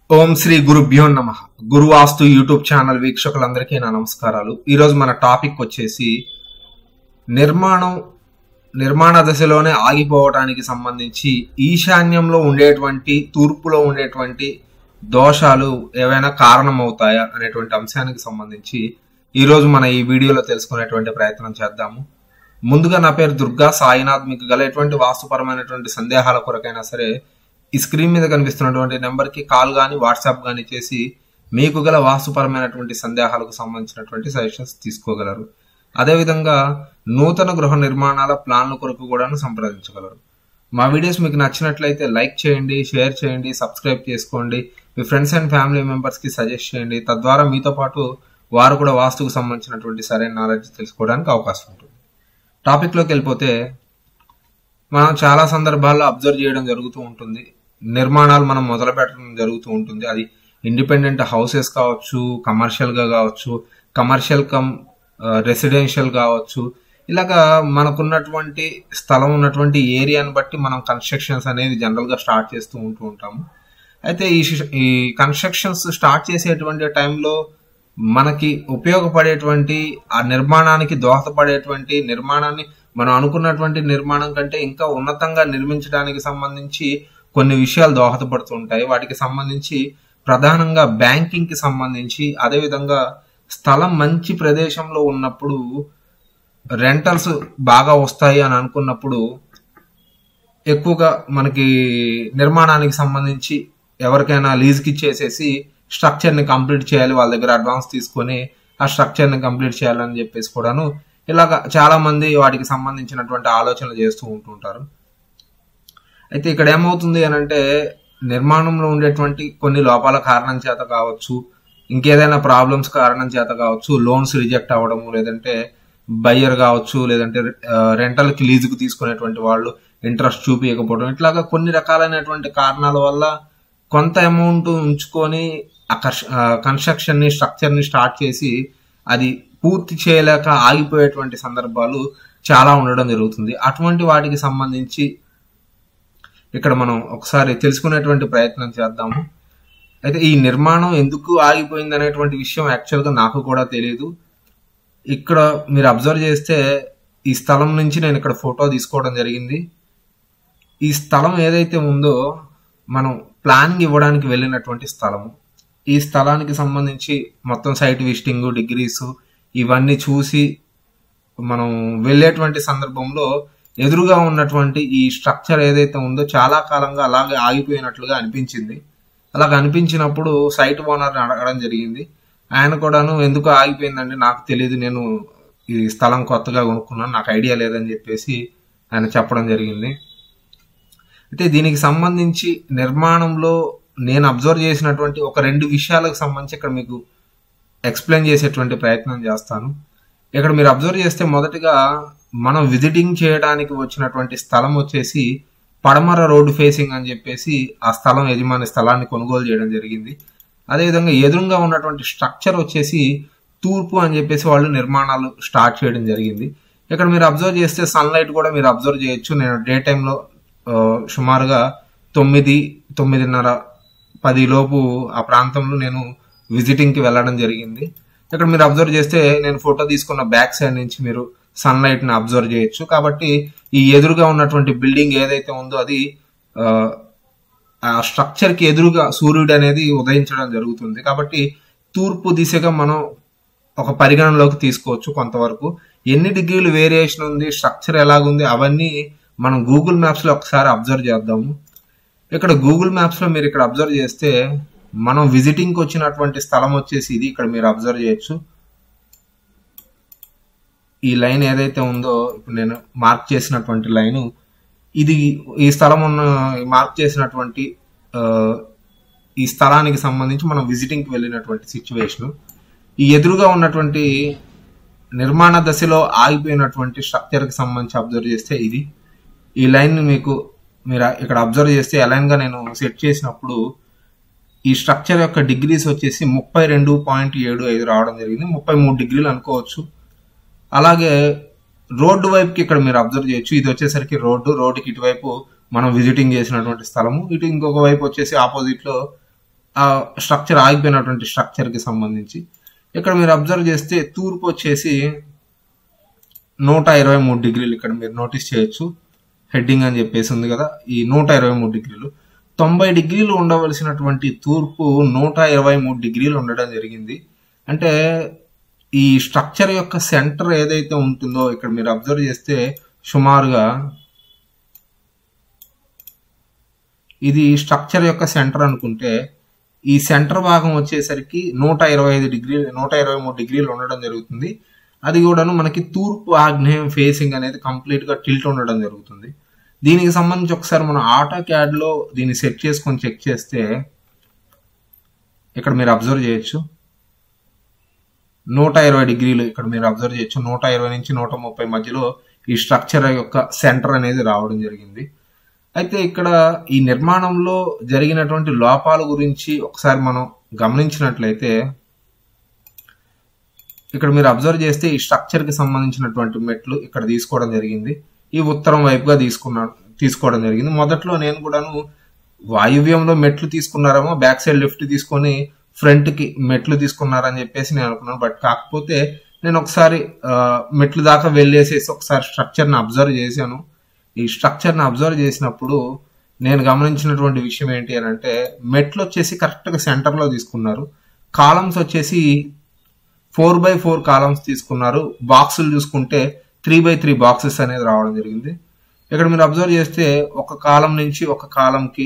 ఓం శ్రీ గురుభ్యో నమ గురువాస్తు YouTube channel వీక్షకులందరికీ నా నమస్కారాలు ఈరోజు మన టాపిక్ వచ్చేసి నిర్మాణం నిర్మాణ దశలోనే ఆగిపోవటానికి సంబంధించి ఈశాన్యంలో ఉండేటువంటి తూర్పులో ఉండేటువంటి దోషాలు ఏవైనా కారణమవుతాయా అనేటువంటి అంశానికి సంబంధించి ఈరోజు మన ఈ వీడియోలో తెలుసుకునేటువంటి ప్రయత్నం చేద్దాము ముందుగా నా పేరు దుర్గా సాయినాథ్ మీకు గల ఎటువంటి వాస్తుపరమైనటువంటి సందేహాల కొరకైనా సరే ఈ స్క్రీన్ మీద కనిపిస్తున్నటువంటి నెంబర్కి కాల్ కానీ వాట్సాప్ కానీ చేసి మీకు గల వాస్తుపరమైనటువంటి సందేహాలకు సంబంధించినటువంటి సజెషన్స్ తీసుకోగలరు అదేవిధంగా నూతన గృహ నిర్మాణాల ప్లాన్ల కొరకు కూడా సంప్రదించగలరు మా వీడియోస్ మీకు నచ్చినట్లయితే లైక్ చేయండి షేర్ చేయండి సబ్స్క్రైబ్ చేసుకోండి మీ ఫ్రెండ్స్ అండ్ ఫ్యామిలీ మెంబర్స్కి సజెస్ట్ చేయండి తద్వారా మీతో పాటు వారు కూడా వాస్తుకు సంబంధించినటువంటి సరైన నాలెడ్జ్ తెలుసుకోవడానికి అవకాశం ఉంటుంది టాపిక్లోకి వెళ్ళిపోతే మనం చాలా సందర్భాల్లో అబ్జర్వ్ చేయడం జరుగుతూ ఉంటుంది నిర్మాణాలు మనం మొదలు పెట్టడం జరుగుతూ ఉంటుంది అది ఇండిపెండెంట్ హౌసెస్ కావచ్చు కమర్షియల్గా కావచ్చు కమర్షియల్ కమ్ రెసిడెన్షియల్ కావచ్చు ఇలాగా మనకున్నటువంటి స్థలం ఉన్నటువంటి ఏరియాని బట్టి మనం కన్స్ట్రక్షన్స్ అనేది జనరల్గా స్టార్ట్ చేస్తూ ఉంటూ ఉంటాము అయితే ఈ ఈ కన్స్ట్రక్షన్స్ స్టార్ట్ చేసేటువంటి టైంలో మనకి ఉపయోగపడేటువంటి ఆ నిర్మాణానికి దోహదపడేటువంటి నిర్మాణాన్ని మనం అనుకున్నటువంటి నిర్మాణం కంటే ఇంకా ఉన్నతంగా నిర్మించడానికి సంబంధించి కొన్ని విషయాలు దోహదపడుతూ ఉంటాయి వాటికి సంబంధించి ప్రధానంగా బ్యాంకింగ్ కి సంబంధించి అదేవిధంగా స్థలం మంచి ప్రదేశంలో ఉన్నప్పుడు రెంటల్స్ బాగా వస్తాయి అని అనుకున్నప్పుడు ఎక్కువగా మనకి నిర్మాణానికి సంబంధించి ఎవరికైనా లీజ్కి ఇచ్చేసేసి స్ట్రక్చర్ని కంప్లీట్ చేయాలి వాళ్ళ దగ్గర అడ్వాన్స్ తీసుకొని ఆ స్ట్రక్చర్ని కంప్లీట్ చేయాలని చెప్పేసి కూడాను ఇలాగ చాలా మంది వాటికి సంబంధించినటువంటి ఆలోచనలు చేస్తూ ఉంటుంటారు అయితే ఇక్కడ ఏమవుతుంది అని అంటే నిర్మాణంలో ఉండేటువంటి కొన్ని లోపాల కారణం చేత కావచ్చు ఇంకేదైనా ప్రాబ్లమ్స్ కారణం చేత కావచ్చు లోన్స్ రిజెక్ట్ అవ్వడము లేదంటే బయ్యర్ కావచ్చు లేదంటే రెంటల్కి లీజుకు తీసుకునేటువంటి వాళ్ళు ఇంట్రెస్ట్ చూపించకపోవడం ఇట్లాగా కొన్ని రకాలైనటువంటి కారణాల వల్ల కొంత అమౌంట్ ఉంచుకొని ఆ కన్స్ట్రక్షన్ ని స్ట్రక్చర్ ని స్టార్ట్ చేసి అది పూర్తి చేయలేక ఆగిపోయేటువంటి సందర్భాలు చాలా ఉండడం జరుగుతుంది అటువంటి వాటికి సంబంధించి ఇక్కడ మనం ఒకసారి తెలుసుకునేటువంటి ప్రయత్నం చేద్దాము అయితే ఈ నిర్మాణం ఎందుకు ఆగిపోయింది అనేటువంటి విషయం యాక్చువల్గా నాకు కూడా తెలియదు ఇక్కడ మీరు అబ్జర్వ్ చేస్తే ఈ స్థలం నుంచి నేను ఇక్కడ ఫోటో తీసుకోవడం జరిగింది ఈ స్థలం ఏదైతే ఉందో మనం ప్లానింగ్ ఇవ్వడానికి వెళ్ళినటువంటి స్థలము ఈ స్థలానికి సంబంధించి మొత్తం సైట్ విజిటింగ్ డిగ్రీస్ ఇవన్నీ చూసి మనం వెళ్ళేటువంటి సందర్భంలో ఎదురుగా ఉన్నటువంటి ఈ స్ట్రక్చర్ ఏదైతే ఉందో చాలా కాలంగా అలాగే ఆగిపోయినట్లుగా అనిపించింది అలాగ అనిపించినప్పుడు సైట్ ఓనర్ని అడగడం జరిగింది ఆయన కూడాను ఎందుకు ఆగిపోయిందండి నాకు తెలియదు నేను ఈ స్థలం కొత్తగా కొనుక్కున్నాను నాకు ఐడియా లేదని చెప్పేసి ఆయన చెప్పడం జరిగింది అయితే దీనికి సంబంధించి నిర్మాణంలో నేను అబ్జర్వ్ చేసినటువంటి ఒక రెండు విషయాలకు సంబంధించి ఇక్కడ మీకు ఎక్స్ప్లెయిన్ చేసేటువంటి ప్రయత్నం చేస్తాను ఇక్కడ మీరు అబ్జర్వ్ చేస్తే మొదటిగా మనం విజిటింగ్ చేయడానికి వచ్చినటువంటి స్థలం వచ్చేసి పడమర రోడ్డు ఫేసింగ్ అని చెప్పేసి ఆ స్థలం యజమాని స్థలాన్ని కొనుగోలు చేయడం జరిగింది అదేవిధంగా ఎదురుగా ఉన్నటువంటి స్ట్రక్చర్ వచ్చేసి తూర్పు అని చెప్పేసి వాళ్ళు నిర్మాణాలు స్టార్ట్ చేయడం జరిగింది ఇక్కడ మీరు అబ్జర్వ్ చేస్తే సన్లైట్ కూడా మీరు అబ్జర్వ్ చేయొచ్చు నేను డే టైంలో సుమారుగా తొమ్మిది తొమ్మిదిన్నర పది లోపు ఆ ప్రాంతంలో నేను విజిటింగ్కి వెళ్ళడం జరిగింది ఇక్కడ మీరు అబ్జర్వ్ చేస్తే నేను ఫోటో తీసుకున్న బ్యాక్ సైడ్ నుంచి మీరు సన్లైట్ ని అబ్జర్వ్ చేయొచ్చు కాబట్టి ఈ ఎదురుగా ఉన్నటువంటి బిల్డింగ్ ఏదైతే ఉందో అది ఆ స్ట్రక్చర్ కి ఎదురుగా సూర్యుడు అనేది ఉదయించడం జరుగుతుంది కాబట్టి తూర్పు దిశగా మనం ఒక పరిగణనలోకి తీసుకోవచ్చు కొంతవరకు ఎన్ని డిగ్రీలు వేరియేషన్ ఉంది స్ట్రక్చర్ ఎలాగుంది అవన్నీ మనం గూగుల్ మ్యాప్స్ లో ఒకసారి అబ్జర్వ్ చేద్దాము ఇక్కడ గూగుల్ మ్యాప్స్ లో మీరు ఇక్కడ అబ్జర్వ్ చేస్తే మనం విజిటింగ్ కి వచ్చినటువంటి స్థలం వచ్చేసి ఇది ఇక్కడ మీరు అబ్జర్వ్ చేయొచ్చు ఈ లైన్ ఏదైతే ఉందో ఇప్పుడు నేను మార్క్ చేసినటువంటి లైన్ ఇది ఈ స్థలం ఉన్న మార్క్ చేసినటువంటి ఈ స్థలానికి సంబంధించి మనం విజిటింగ్కి వెళ్ళినటువంటి సిచ్యువేషన్ ఈ ఎదురుగా ఉన్నటువంటి నిర్మాణ దశలో ఆగిపోయినటువంటి స్ట్రక్చర్కి సంబంధించి అబ్జర్వ్ చేస్తే ఇది ఈ లైన్ మీకు మీరు ఇక్కడ అబ్జర్వ్ చేస్తే గా నేను సెట్ చేసినప్పుడు ఈ స్ట్రక్చర్ యొక్క డిగ్రీస్ వచ్చేసి ముప్పై రెండు పాయింట్ ఏడు ఐదు రావడం జరిగింది ముప్పై మూడు డిగ్రీలు అనుకోవచ్చు అలాగే రోడ్డు వైపుకి ఇక్కడ మీరు అబ్జర్వ్ చేయొచ్చు ఇది వచ్చేసరికి రోడ్డు రోడ్డుకి ఇటువైపు మనం విజిటింగ్ చేసినటువంటి స్థలము ఇటు ఇంకొక వైపు వచ్చేసి ఆపోజిట్ లో ఆ స్ట్రక్చర్ ఆగిపోయినటువంటి స్ట్రక్చర్ కి సంబంధించి ఇక్కడ మీరు అబ్జర్వ్ చేస్తే తూర్పు వచ్చేసి నూట ఇరవై మూడు డిగ్రీలు ఇక్కడ మీరు నోటీస్ చేయొచ్చు హెడ్డింగ్ అని చెప్పేసి ఉంది కదా ఈ నూట ఇరవై మూడు డిగ్రీలు తొంభై డిగ్రీలు ఉండవలసినటువంటి తూర్పు నూట ఇరవై మూడు డిగ్రీలు ఉండడం జరిగింది అంటే ఈ స్ట్రక్చర్ యొక్క సెంటర్ ఏదైతే ఉంటుందో ఇక్కడ మీరు అబ్జర్వ్ చేస్తే సుమారుగా ఇది స్ట్రక్చర్ యొక్క సెంటర్ అనుకుంటే ఈ సెంటర్ భాగం వచ్చేసరికి నూట ఇరవై ఐదు డిగ్రీలు నూట ఇరవై మూడు డిగ్రీలు ఉండడం జరుగుతుంది అది కూడాను మనకి తూర్పు ఆగ్నేయం ఫేసింగ్ అనేది కంప్లీట్ గా టిల్ట్ ఉండడం జరుగుతుంది దీనికి సంబంధించి ఒకసారి మనం ఆటో క్యాడ్ లో దీన్ని సెట్ చేసుకొని చెక్ చేస్తే ఇక్కడ మీరు అబ్జర్వ్ చేయొచ్చు నూట ఇరవై డిగ్రీలు ఇక్కడ మీరు అబ్జర్వ్ చేయొచ్చు నూట ఇరవై నుంచి నూట ముప్పై మధ్యలో ఈ స్ట్రక్చర్ యొక్క సెంటర్ అనేది రావడం జరిగింది అయితే ఇక్కడ ఈ నిర్మాణంలో జరిగినటువంటి లోపాల గురించి ఒకసారి మనం గమనించినట్లయితే ఇక్కడ మీరు అబ్జర్వ్ చేస్తే ఈ స్ట్రక్చర్ కి సంబంధించినటువంటి మెట్లు ఇక్కడ తీసుకోవడం జరిగింది ఈ ఉత్తరం వైపుగా తీసుకున్నాను తీసుకోవడం జరిగింది మొదట్లో నేను కూడాను వాయువ్యంలో మెట్లు తీసుకున్నారేమో బ్యాక్ సైడ్ లిఫ్ట్ తీసుకొని ఫ్రంట్ కి మెట్లు తీసుకున్నారని చెప్పేసి నేను అనుకున్నాను బట్ కాకపోతే నేను ఒకసారి ఆ, మెట్లు దాకా వెళ్ళేసేసి ఒకసారి స్ట్రక్చర్ ని అబ్జర్వ్ చేశాను ఈ స్ట్రక్చర్ ని అబ్జర్వ్ చేసినప్పుడు నేను గమనించినటువంటి విషయం ఏంటి అని అంటే మెట్లు వచ్చేసి కరెక్ట్ గా సెంటర్ లో తీసుకున్నారు కాలమ్స్ వచ్చేసి ఫోర్ బై ఫోర్ కాలమ్స్ తీసుకున్నారు బాక్సులు చూసుకుంటే త్రీ బై త్రీ బాక్సెస్ అనేది రావడం జరిగింది ఇక్కడ మీరు అబ్జర్వ్ చేస్తే ఒక కాలం నుంచి ఒక కాలంకి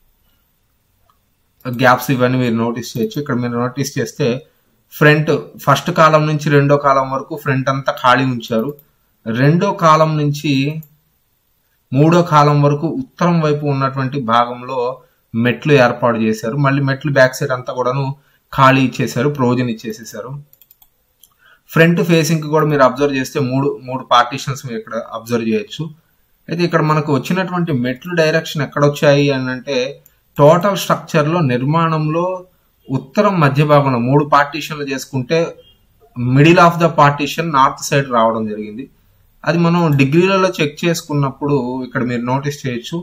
గ్యాప్స్ ఇవన్నీ మీరు నోటీస్ చేయొచ్చు ఇక్కడ మీరు నోటీస్ చేస్తే ఫ్రంట్ ఫస్ట్ కాలం నుంచి రెండో కాలం వరకు ఫ్రంట్ అంతా ఖాళీ ఉంచారు రెండో కాలం నుంచి మూడో కాలం వరకు ఉత్తరం వైపు ఉన్నటువంటి భాగంలో మెట్లు ఏర్పాటు చేశారు మళ్ళీ మెట్లు బ్యాక్ సైడ్ అంతా కూడాను ఖాళీ ఇచ్చేసారు ప్రొవిజన్ ఇచ్చేసేసారు ఫ్రంట్ ఫేసింగ్ కూడా మీరు అబ్జర్వ్ చేస్తే మూడు మూడు పార్టీషన్స్ మీరు ఇక్కడ అబ్జర్వ్ చేయొచ్చు అయితే ఇక్కడ మనకు వచ్చినటువంటి మెట్లు డైరెక్షన్ ఎక్కడ వచ్చాయి అని అంటే టోటల్ స్ట్రక్చర్ లో నిర్మాణంలో ఉత్తరం మధ్య భాగంలో మూడు పార్టీషన్లు చేసుకుంటే middle of the partition north side రావడం జరిగింది అది మనం డిగ్రీలలో చెక్ చేసుకున్నప్పుడు ఇక్కడ మీరు నోటీస్ చేయొచ్చు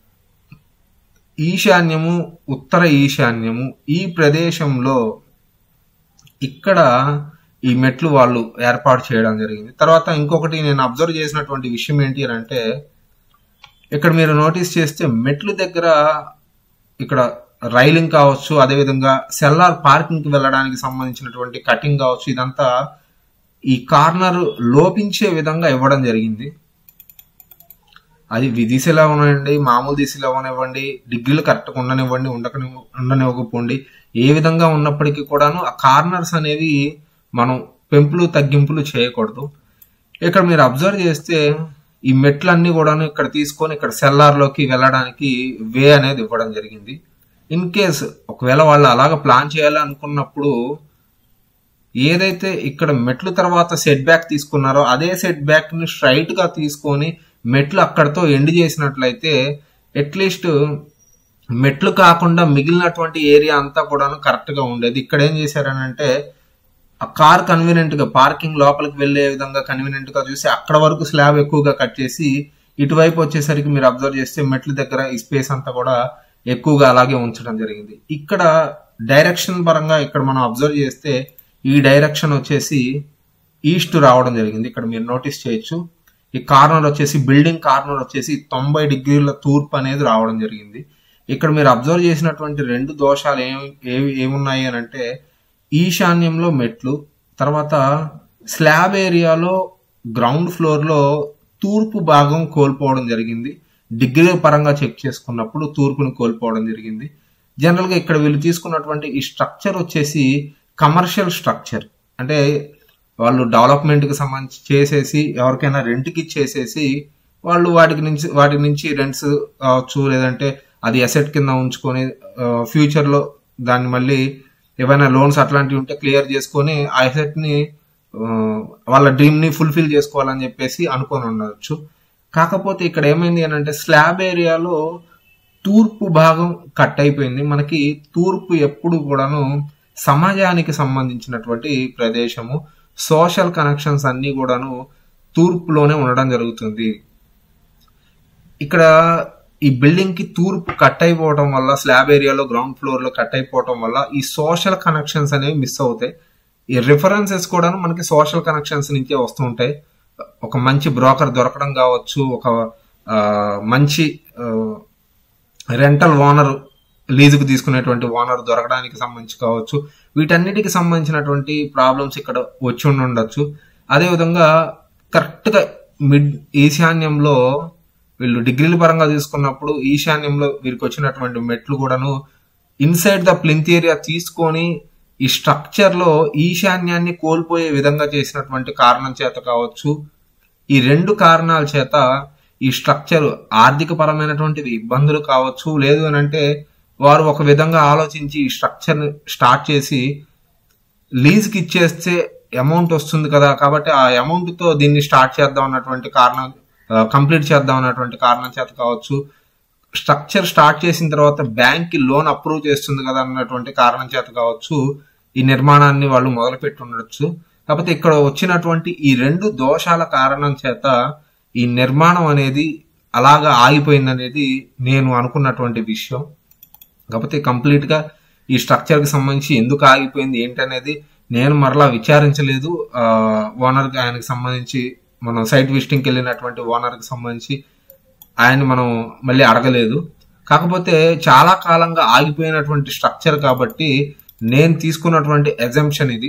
ఈశాన్యము ఉత్తర ఈశాన్యము ఈ ప్రదేశంలో ఇక్కడ ఈ మెట్లు వాళ్ళు ఏర్పాటు చేయడం జరిగింది తర్వాత ఇంకొకటి నేను అబ్జర్వ్ చేసినటువంటి విషయం ఏంటి అని అంటే ఇక్కడ మీరు నోటీస్ చేస్తే మెట్లు దగ్గర ఇక్కడ రైలింగ్ కావచ్చు అదేవిధంగా సెల్లార్ పార్కింగ్ కి వెళ్ళడానికి సంబంధించినటువంటి కటింగ్ కావచ్చు ఇదంతా ఈ కార్నర్ లోపించే విధంగా ఇవ్వడం జరిగింది అది విధిశలో అవనివ్వండి మామూలు దిశలో అవనివ్వండి డిగ్రీలు కరెక్ట్గా ఉండనివ్వండి ఉండకని ఉండనివ్వకపోండి ఏ విధంగా ఉన్నప్పటికీ కూడాను ఆ కార్నర్స్ అనేవి మనం పెంపులు తగ్గింపులు చేయకూడదు ఇక్కడ మీరు అబ్జర్వ్ చేస్తే ఈ మెట్లన్నీ కూడాను ఇక్కడ తీసుకొని ఇక్కడ సెల్లార్లోకి వెళ్ళడానికి వే అనేది ఇవ్వడం జరిగింది ఇన్ కేస్ ఒకవేళ వాళ్ళు అలాగ ప్లాన్ చేయాలనుకున్నప్పుడు ఏదైతే ఇక్కడ మెట్లు తర్వాత సెట్ బ్యాక్ తీసుకున్నారో అదే సెట్ బ్యాక్ ని స్ట్రైట్ గా తీసుకొని మెట్లు అక్కడతో ఎండ్ చేసినట్లయితే అట్లీస్ట్ మెట్లు కాకుండా మిగిలినటువంటి ఏరియా అంతా కూడాను కరెక్ట్ గా ఉండేది ఇక్కడ ఏం చేశారనంటే ఆ కార్ కన్వీనియంట్ గా పార్కింగ్ లోపలికి వెళ్లే విధంగా కన్వీనియంట్ గా చూసి అక్కడ వరకు స్లాబ్ ఎక్కువగా కట్ చేసి ఇటువైపు వచ్చేసరికి మీరు అబ్జర్వ్ చేస్తే మెట్ల దగ్గర ఈ స్పేస్ అంతా కూడా ఎక్కువగా అలాగే ఉంచడం జరిగింది ఇక్కడ డైరెక్షన్ పరంగా ఇక్కడ మనం అబ్జర్వ్ చేస్తే ఈ డైరెక్షన్ వచ్చేసి ఈస్ట్ రావడం జరిగింది ఇక్కడ మీరు నోటీస్ చేయొచ్చు ఈ కార్నర్ వచ్చేసి బిల్డింగ్ కార్నర్ వచ్చేసి తొంభై డిగ్రీల తూర్పు అనేది రావడం జరిగింది ఇక్కడ మీరు అబ్జర్వ్ చేసినటువంటి రెండు దోషాలు ఏమి ఏవి ఏమున్నాయి అని అంటే ఈశాన్యంలో మెట్లు తర్వాత స్లాబ్ ఏరియాలో గ్రౌండ్ ఫ్లోర్ లో తూర్పు భాగం కోల్పోవడం జరిగింది డిగ్రీ పరంగా చెక్ చేసుకున్నప్పుడు తూర్పుని కోల్పోవడం జరిగింది జనరల్ గా ఇక్కడ వీళ్ళు తీసుకున్నటువంటి ఈ స్ట్రక్చర్ వచ్చేసి కమర్షియల్ స్ట్రక్చర్ అంటే వాళ్ళు డెవలప్మెంట్ కి సంబంధించి చేసేసి ఎవరికైనా రెంట్ కి ఇచ్చేసేసి వాళ్ళు వాటికి నుంచి వాటి నుంచి రెంట్స్ కావచ్చు లేదంటే అది అసెట్ కింద ఉంచుకొని ఫ్యూచర్ లో దాన్ని మళ్ళీ ఏవైనా లోన్స్ అట్లాంటివి ఉంటే క్లియర్ చేసుకొని ఆ అసెట్ ని ఆ, వాళ్ళ డ్రీమ్ ని ఫుల్ఫిల్ చేసుకోవాలని చెప్పేసి అనుకొని ఉండొచ్చు కాకపోతే ఇక్కడ ఏమైంది అని అంటే స్లాబ్ ఏరియాలో తూర్పు భాగం కట్ అయిపోయింది మనకి తూర్పు ఎప్పుడు కూడాను సమాజానికి సంబంధించినటువంటి ప్రదేశము సోషల్ కనెక్షన్స్ అన్ని కూడాను తూర్పులోనే ఉండడం జరుగుతుంది ఇక్కడ ఈ బిల్డింగ్ కి తూర్పు కట్ అయిపోవడం వల్ల స్లాబ్ ఏరియాలో గ్రౌండ్ ఫ్లోర్ లో కట్ అయిపోవడం వల్ల ఈ సోషల్ కనెక్షన్స్ అనేవి మిస్ అవుతాయి ఈ రిఫరెన్సెస్ కూడా మనకి సోషల్ కనెక్షన్స్ నుంచే వస్తూ ఉంటాయి ఒక మంచి బ్రోకర్ దొరకడం కావచ్చు ఒక ఆ, మంచి రెంటల్ ఓనర్ లీజుకు తీసుకునేటువంటి ఓనర్ దొరకడానికి సంబంధించి కావచ్చు వీటన్నిటికి సంబంధించినటువంటి ప్రాబ్లమ్స్ ఇక్కడ వచ్చి ఉండి ఉండొచ్చు అదేవిధంగా కరెక్ట్ గా మిడ్ ఈశాన్యంలో వీళ్ళు డిగ్రీల పరంగా తీసుకున్నప్పుడు ఈశాన్యంలో వీరికి వచ్చినటువంటి మెట్లు కూడాను ఇన్సైడ్ ద ప్లింత్ ఏరియా తీసుకొని ఈ స్ట్రక్చర్ లో ఈశాన్యాన్ని కోల్పోయే విధంగా చేసినటువంటి కారణం చేత కావచ్చు ఈ రెండు కారణాల చేత ఈ స్ట్రక్చర్ ఆర్థిక పరమైనటువంటి ఇబ్బందులు కావచ్చు లేదు అని అంటే వారు ఒక విధంగా ఆలోచించి ఈ స్ట్రక్చర్ స్టార్ట్ చేసి లీజ్కి ఇచ్చేస్తే అమౌంట్ వస్తుంది కదా కాబట్టి ఆ అమౌంట్ తో దీన్ని స్టార్ట్ చేద్దాం అన్నటువంటి కారణం కంప్లీట్ చేద్దాం అన్నటువంటి కారణం చేత కావచ్చు స్ట్రక్చర్ స్టార్ట్ చేసిన తర్వాత బ్యాంక్ కి లోన్ అప్రూవ్ చేస్తుంది కదా అన్నటువంటి కారణం చేత కావచ్చు ఈ నిర్మాణాన్ని వాళ్ళు మొదలు పెట్టి ఉండొచ్చు కాకపోతే ఇక్కడ వచ్చినటువంటి ఈ రెండు దోషాల కారణం చేత ఈ నిర్మాణం అనేది అలాగా ఆగిపోయింది అనేది నేను అనుకున్నటువంటి విషయం కాకపోతే కంప్లీట్ గా ఈ స్ట్రక్చర్ కి సంబంధించి ఎందుకు ఆగిపోయింది ఏంటనేది నేను మరలా విచారించలేదు ఓనర్ కి ఆయనకి సంబంధించి మనం సైట్ విజిటింగ్కి వెళ్ళినటువంటి ఓనర్ కి సంబంధించి ఆయన మనం మళ్ళీ అడగలేదు కాకపోతే చాలా కాలంగా ఆగిపోయినటువంటి స్ట్రక్చర్ కాబట్టి నేను తీసుకున్నటువంటి ఎగ్జంప్షన్ ఇది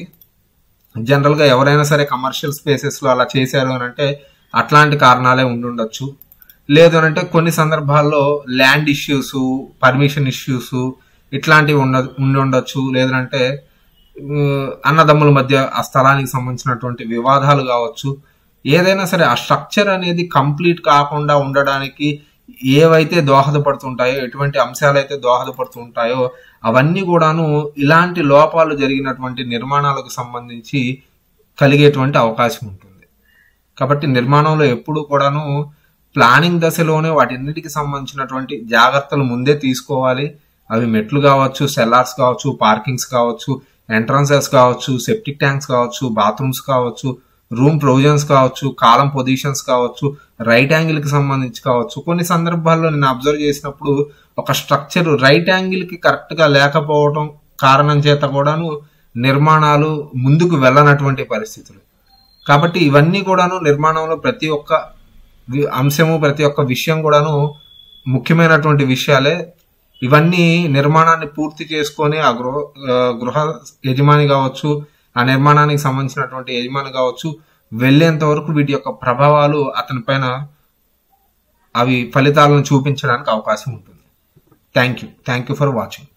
జనరల్ గా ఎవరైనా సరే కమర్షియల్ స్పేసెస్ లో అలా చేశారు అని అంటే అట్లాంటి కారణాలే ఉండుండొచ్చు లేదు అని అంటే కొన్ని సందర్భాల్లో ల్యాండ్ ఇష్యూస్ పర్మిషన్ ఇష్యూస్ ఇట్లాంటివి ఉండ ఉండి ఉండొచ్చు లేదంటే ఆ, అన్నదమ్ముల మధ్య ఆ స్థలానికి సంబంధించినటువంటి వివాదాలు కావచ్చు ఏదైనా సరే ఆ స్ట్రక్చర్ అనేది కంప్లీట్ కాకుండా ఉండడానికి ఏవైతే దోహదపడుతుంటాయో ఎటువంటి అంశాలు అయితే దోహదపడుతుంటాయో అవన్నీ కూడాను ఇలాంటి లోపాలు జరిగినటువంటి నిర్మాణాలకు సంబంధించి కలిగేటువంటి అవకాశం ఉంటుంది కాబట్టి నిర్మాణంలో ఎప్పుడు కూడాను ప్లానింగ్ దశలోనే వాటిన్నిటికి సంబంధించినటువంటి జాగ్రత్తలు ముందే తీసుకోవాలి అవి మెట్లు కావచ్చు సెల్లార్స్ కావచ్చు పార్కింగ్స్ కావచ్చు ఎంట్రన్సెస్ కావచ్చు సెప్టిక్ ట్యాంక్స్ కావచ్చు బాత్రూమ్స్ కావచ్చు రూమ్ ప్రొవిజన్స్ కావచ్చు కాలం పొజిషన్స్ కావచ్చు రైట్ యాంగిల్ కి సంబంధించి కావచ్చు కొన్ని సందర్భాల్లో నేను అబ్జర్వ్ చేసినప్పుడు ఒక స్ట్రక్చర్ రైట్ యాంగిల్ కి కరెక్ట్ గా లేకపోవడం కారణం చేత కూడాను నిర్మాణాలు ముందుకు వెళ్ళనటువంటి పరిస్థితులు కాబట్టి ఇవన్నీ కూడాను నిర్మాణంలో ప్రతి ఒక్క వి- అంశము ప్రతి ఒక్క విషయం కూడాను ముఖ్యమైనటువంటి విషయాలే ఇవన్నీ నిర్మాణాన్ని పూర్తి చేసుకొని ఆ గృహ ఆ, గృహ యజమాని కావచ్చు ఆ నిర్మాణానికి సంబంధించినటువంటి యజమాని కావచ్చు వెళ్ళేంత వరకు వీటి యొక్క ప్రభావాలు అతని పైన అవి ఫలితాలను చూపించడానికి అవకాశం ఉంటుంది thank you thank you for watching